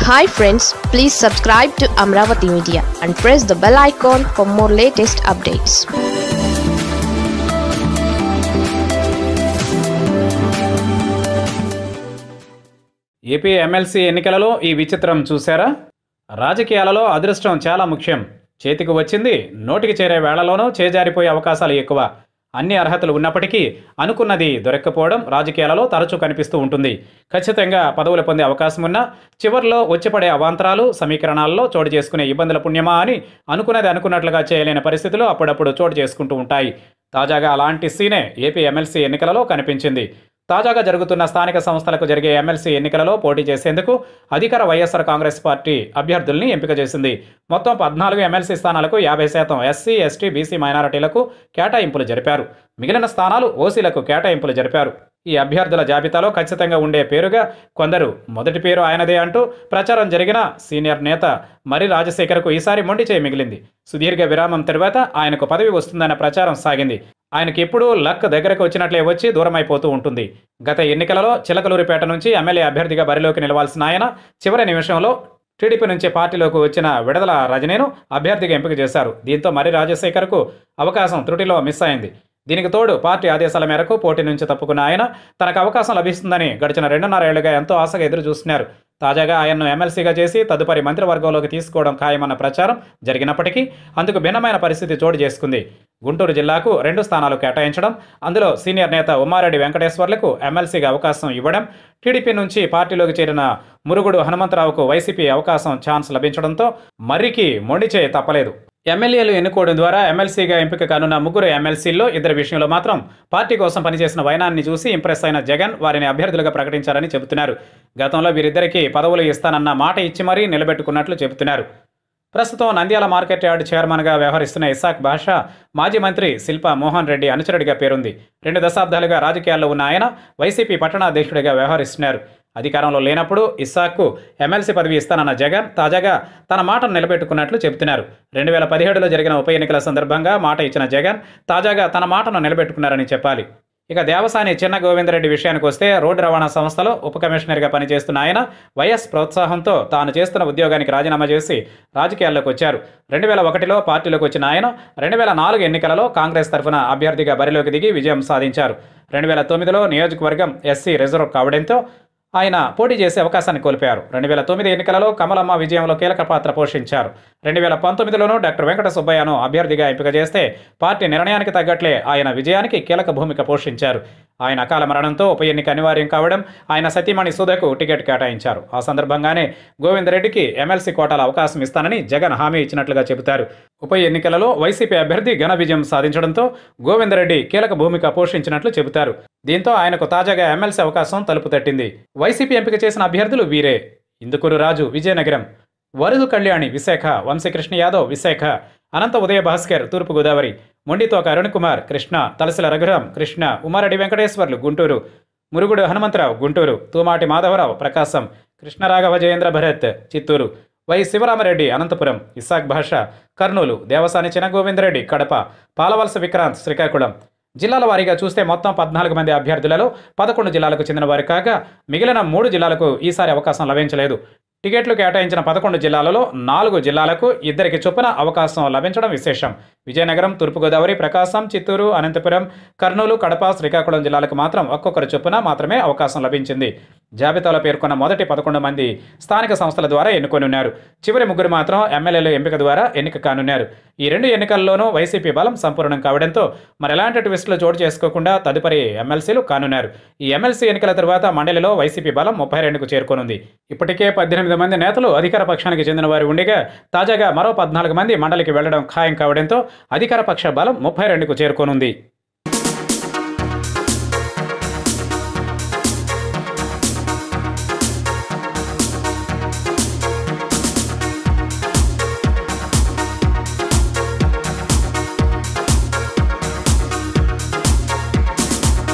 hi friends please subscribe to Amaravati media and press the bell icon for more latest updates AP MLC ఎన్నికలలో ఈ విచిత్రం చూశారా రాజకీయాలలో అదృష్టం చాలా ముఖ్యం చేతికి వచ్చింది నోటికి చేరే వేళలోనూ చేజారిపోయే అవకాశాలు ఎక్కువ అన్ని అర్హతలు ఉన్నప్పటికీ అనుకున్నది దొరక్కపోవడం రాజకీయాలలో తరచూ కనిపిస్తూ ఉంటుంది ఖచ్చితంగా పదవులు పొందే అవకాశం ఉన్నా చివరిలో వచ్చిపడే అవాంతరాలు సమీకరణాల్లో చోటు చేసుకునే ఇబ్బందుల పుణ్యమా అని అనుకున్నది అనుకున్నట్లుగా చేయలేని పరిస్థితులు అప్పుడప్పుడు చోటు చేసుకుంటూ ఉంటాయి తాజాగా అలాంటి సీనే ఏపీ ఎమ్మెల్సీ ఎన్నికలలో కనిపించింది తాజాగా జరుగుతున్న స్థానిక సంస్థలకు జరిగే ఎమ్మెల్సీ ఎన్నికలలో పోటీ చేసేందుకు అధికార వైఎస్ఆర్ కాంగ్రెస్ పార్టీ అభ్యర్థుల్ని ఎంపిక చేసింది మొత్తం పద్నాలుగు ఎమ్మెల్సీ స్థానాలకు యాభై శాతం ఎస్సీ ఎస్టీ బీసీ మైనారిటీలకు కేటాయింపులు జరిపారు మిగిలిన స్థానాలు ఓసీలకు కేటాయింపులు జరిపారు ఈ అభ్యర్థుల జాబితాలో ఖచ్చితంగా ఉండే పేరుగా కొందరు మొదటి పేరు ఆయనదే అంటూ ప్రచారం జరిగిన సీనియర్ నేత మరి రాజశేఖర్కు ఈసారి మొండి చేయి మిగిలింది సుదీర్ఘ విరామం తర్వాత ఆయనకు పదవి వస్తుందన్న ప్రచారం సాగింది ఆయనకి ఎప్పుడూ లక్ దగ్గరకు వచ్చినట్లే వచ్చి దూరమైపోతూ ఉంటుంది గత ఎన్నికలలో చిలకలూరిపేట నుంచి ఎమ్మెల్యే అభ్యర్థిగా బరిలోకి నిలవాల్సిన ఆయన చివరి నిమిషంలో టీడీపీ నుంచి పార్టీలోకి వచ్చిన విడదల రజనీను అభ్యర్థిగా ఎంపిక చేశారు దీంతో మరి రాజశేఖర్కు అవకాశం త్రుటిలో మిస్ అయింది దీనికి తోడు పార్టీ ఆదేశాల మేరకు పోటీ నుంచి తప్పుకున్న ఆయన తనకు అవకాశం లభిస్తుందని గడిచిన రెండున్నరేళ్లుగా ఎంతో ఆశగా ఎదురు చూస్తున్నారు తాజాగా ఆయన్ను ఎమ్మెల్సీగా చేసి తదుపరి మంత్రివర్గంలోకి తీసుకోవడం ఖాయమన్న ప్రచారం జరిగినప్పటికీ అందుకు భిన్నమైన పరిస్థితి చోటు చేసుకుంది గుంటూరు జిల్లాకు రెండు స్థానాలు కేటాయించడం అందులో సీనియర్ నేత ఉమ్మారెడ్డి వెంకటేశ్వర్లకు ఎమ్మెల్సీగా అవకాశం ఇవ్వడం టీడీపీ నుంచి పార్టీలోకి చేరిన మురుగుడు హనుమంతరావుకు వైసీపీ అవకాశం ఛాన్స్ లభించడంతో మర్రికి మొండిచే తప్పలేదు ఎమ్మెల్యేలు ఎన్నుకోవడం ద్వారా ఎమ్మెల్సీగా ఎంపిక కానున్న ముగ్గురు ఎమ్మెల్సీల్లో ఇద్దరి విషయంలో మాత్రం పార్టీ కోసం పనిచేసిన వైనాన్ని చూసి ఇంప్రెస్ అయిన జగన్ వారిని అభ్యర్థులుగా ప్రకటించారని చెబుతున్నారు గతంలో వీరిద్దరికీ పదవులు ఇస్తానన్న మాట ఇచ్చి మరీ నిలబెట్టుకున్నట్లు చెబుతున్నారు ప్రస్తుతం నంద్యాల మార్కెట్ యార్డ్ చైర్మన్గా వ్యవహరిస్తున్న ఇసాక్ భాషా మాజీ మంత్రి శిల్పా మోహన్ రెడ్డి అనుచరుడిగా పేరుంది రెండు దశాబ్దాలుగా రాజకీయాల్లో ఉన్న ఆయన వైసీపీ పట్టణాధ్యక్షుడిగా వ్యవహరిస్తున్నారు అధికారంలో లేనప్పుడు ఇస్సాక్కు ఎమ్మెల్సీ పదవి ఇస్తానన్న జగన్ తాజాగా తన మాటను నిలబెట్టుకున్నట్లు చెబుతున్నారు రెండు వేల పదిహేడులో జరిగిన ఉప ఎన్నికల సందర్భంగా మాట ఇచ్చిన జగన్ తాజాగా తన మాటను నిలబెట్టుకున్నారని చెప్పాలి ఇక దేవసాని చిన్న గోవిందరెడ్డి విషయానికి వస్తే రోడ్డు రవాణా సంస్థలో ఉప కమిషనర్గా పనిచేస్తున్న ఆయన వైఎస్ ప్రోత్సాహంతో తాను చేస్తున్న ఉద్యోగానికి రాజీనామా చేసి రాజకీయాల్లోకి వచ్చారు రెండు వేల ఒకటిలో పార్టీలోకి వచ్చిన ఆయన రెండు వేల నాలుగు ఎన్నికలలో కాంగ్రెస్ తరఫున అభ్యర్థిగా బరిలోకి దిగి విజయం సాధించారు రెండు వేల తొమ్మిదిలో నియోజకవర్గం ఎస్సీ రిజర్వ్ కావడంతో ఆయన పోటీ చేసే అవకాశాన్ని కోల్పోయారు రెండు వేల తొమ్మిది ఎన్నికలలో కమలమ్మ విజయంలో కీలక పాత్ర పోషించారు రెండు వేల పంతొమ్మిదిలోనూ డాక్టర్ వెంకట సుబ్బయ్యను అభ్యర్థిగా ఎంపిక చేస్తే పార్టీ నిర్ణయానికి తగ్గట్లే ఆయన విజయానికి కీలక భూమిక పోషించారు ఆయన అకాల మరణంతో ఉప ఎన్నిక అనివార్యం కావడం ఆయన సతీమణి సుధకు టికెట్ కేటాయించారు ఆ సందర్భంగానే గోవిందరెడ్డికి ఎమ్మెల్సీ కోటాల అవకాశం ఇస్తానని జగన్ హామీ ఇచ్చినట్లుగా చెబుతారు ఉప ఎన్నికలలో వైసీపీ అభ్యర్థి ఘన విజయం సాధించడంతో గోవిందరెడ్డి కీలక భూమిక పోషించినట్లు చెబుతారు దీంతో ఆయనకు తాజాగా ఎమ్మెల్సీ అవకాశం తలుపు తట్టింది వైసీపీ ఎంపిక చేసిన అభ్యర్థులు వీరే ఇందుకూరు రాజు విజయనగరం వరుదు కళ్యాణి విశాఖ వంశీకృష్ణ యాదవ్ విశాఖ అనంత ఉదయ భాస్కర్ తూర్పుగోదావరి మొండితోక అరుణ్ కుమార్ కృష్ణ తలసిల రఘురాం కృష్ణ ఉమారెడ్డి వెంకటేశ్వర్లు గుంటూరు మురుగుడు హనుమంతరావు గుంటూరు తూమాటి మాధవరావు ప్రకాశం కృష్ణరాఘవ జయేంద్ర భరత్ చిత్తూరు వై శివరామరెడ్డి అనంతపురం ఇస్సాక్ భాష కర్నూలు దేవసాని చినగోవిందరెడ్డి కడప పాలవలస విక్రాంత్ శ్రీకాకుళం జిల్లాల వారీగా చూస్తే మొత్తం పద్నాలుగు మంది అభ్యర్థులలో పదకొండు జిల్లాలకు చెందిన వారు కాగా మిగిలిన మూడు జిల్లాలకు ఈసారి అవకాశం లభించలేదు టికెట్లు కేటాయించిన పదకొండు జిల్లాలలో నాలుగు జిల్లాలకు ఇద్దరికి చొప్పున అవకాశం లభించడం విశేషం విజయనగరం తూర్పుగోదావరి ప్రకాశం చిత్తూరు అనంతపురం కర్నూలు కడప శ్రీకాకుళం జిల్లాలకు మాత్రం ఒక్కొక్కరి చొప్పున మాత్రమే అవకాశం లభించింది జాబితాలో పేర్కొన్న మొదటి పదకొండు మంది స్థానిక సంస్థల ద్వారా ఎన్నుకొనున్నారు చివరి ముగ్గురు మాత్రం ఎమ్మెల్యేల ఎంపిక ద్వారా ఎన్నిక కానున్నారు ఈ రెండు ఎన్నికల్లోనూ వైసీపీ బలం సంపూర్ణం కావడంతో మరి ఎలాంటి ట్విస్టులు చోటు చేసుకోకుండా తదుపరి ఎమ్మెల్సీలు కానున్నారు ఈ ఎమ్మెల్సీ ఎన్నికల తర్వాత మండలిలో వైసీపీ బలం ముప్పై రెండుకు చేరుకోనుంది ఇప్పటికే పద్దెనిమిది మంది నేతలు అధికార పక్షానికి చెందిన వారు ఉండగా తాజాగా మరో పద్నాలుగు మంది మండలికి వెళ్లడం ఖాయం కావడంతో అధికార పక్ష బలం ముప్పై రెండుకు చేరుకోనుంది